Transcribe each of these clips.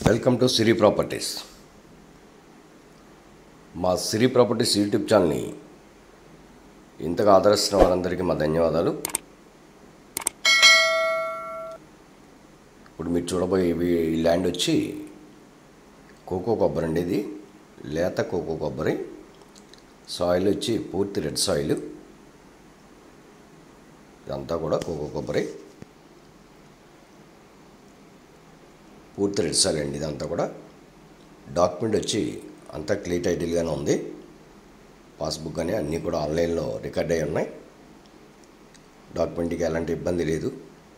welcome to Siri properties మా సిరి properties YouTube ఛానల్ని ఇంతగా ఆదరిస్తున్న వారందరికీ మా ధన్యవాదాలు ఇప్పుడు మీరు చూడబోయే ఈ- ఈ ల్యాండ్ వచ్చి కోకో కొబ్బరి అండి ఇది లేత కోకో కొబ్బరి సాయిల్ వచ్చి పూర్తి రెడ్ సాయిల్ ఇదంతా కూడా కోకో కొబ్బరి పూర్తి రెడ్ సాయిల్ అండి ఇదంతా కూడా డాక్యుమెంట్ వచ్చి అంతా క్లియర్ టైటిల్గానే ఉంది పాస్బుక్ కానీ అన్నీ కూడా ఆన్లైన్లో రికార్డ్ అయి ఉన్నాయి డాక్యుమెంట్కి ఎలాంటి ఇబ్బంది లేదు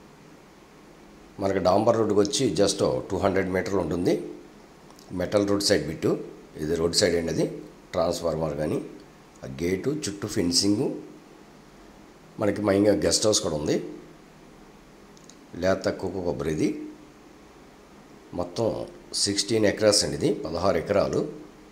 మనకి డాంబర్ రోడ్డుకి వచ్చి జస్ట్ టూ హండ్రెడ్ మీటర్లు ఉంటుంది మెటల్ రోడ్ సైడ్ బిట్టు ఇది రోడ్ సైడ్ అండి అది ట్రాన్స్ఫార్మర్ కానీ ఆ గేటు చుట్టూ ఫెన్సింగు మనకి మైన్గా గెస్ట్ హౌస్ కూడా ఉంది లేత కుక్క కొబ్బరి ఇది మొత్తం సిక్స్టీన్ ఎకరాస్ అండి ఇది పదహారు ఎకరాలు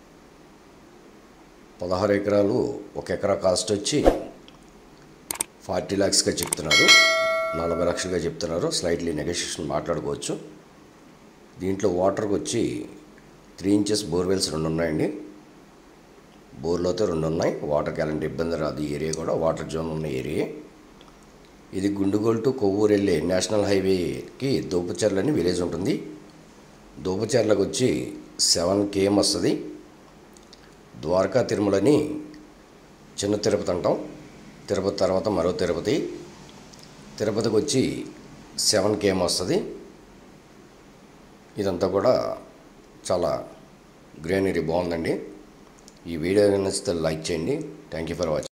పదహారు ఎకరాలు ఒక ఎకరా కాస్ట్ వచ్చి ఫార్టీ ల్యాక్స్గా చెప్తున్నారు నలభై లక్షలుగా చెప్తున్నారు స్లైట్లీ నెగోషియేషన్ మాట్లాడుకోవచ్చు దీంట్లో వాటర్కి వచ్చి త్రీ ఇంచెస్ బోర్వెల్స్ రెండు ఉన్నాయండి బోర్లో అయితే రెండు ఉన్నాయి వాటర్కి ఎలాంటి ఇబ్బంది రాదు ఈ ఏరియా కూడా వాటర్ జోన్ ఉన్న ఏరియా ఇది గుండుగోల్ టు కొవ్వూరు వెళ్ళే నేషనల్ హైవేకి దోపుచర్ల అని విలేజ్ ఉంటుంది దోపుచర్లకు వచ్చి సెవెన్ కేఎం వస్తుంది ద్వారకా తిరుమలని చిన్న తిరుపతి అంటాం తిరుపతి తర్వాత మరో తిరుపతి తిరుపతికి వచ్చి సెవెన్ కేఎం వస్తుంది ఇదంతా కూడా చాలా గ్రీనరీ బాగుందండి ఈ వీడియో నచ్చితే లైక్ చేయండి థ్యాంక్ యూ ఫర్ వాచింగ్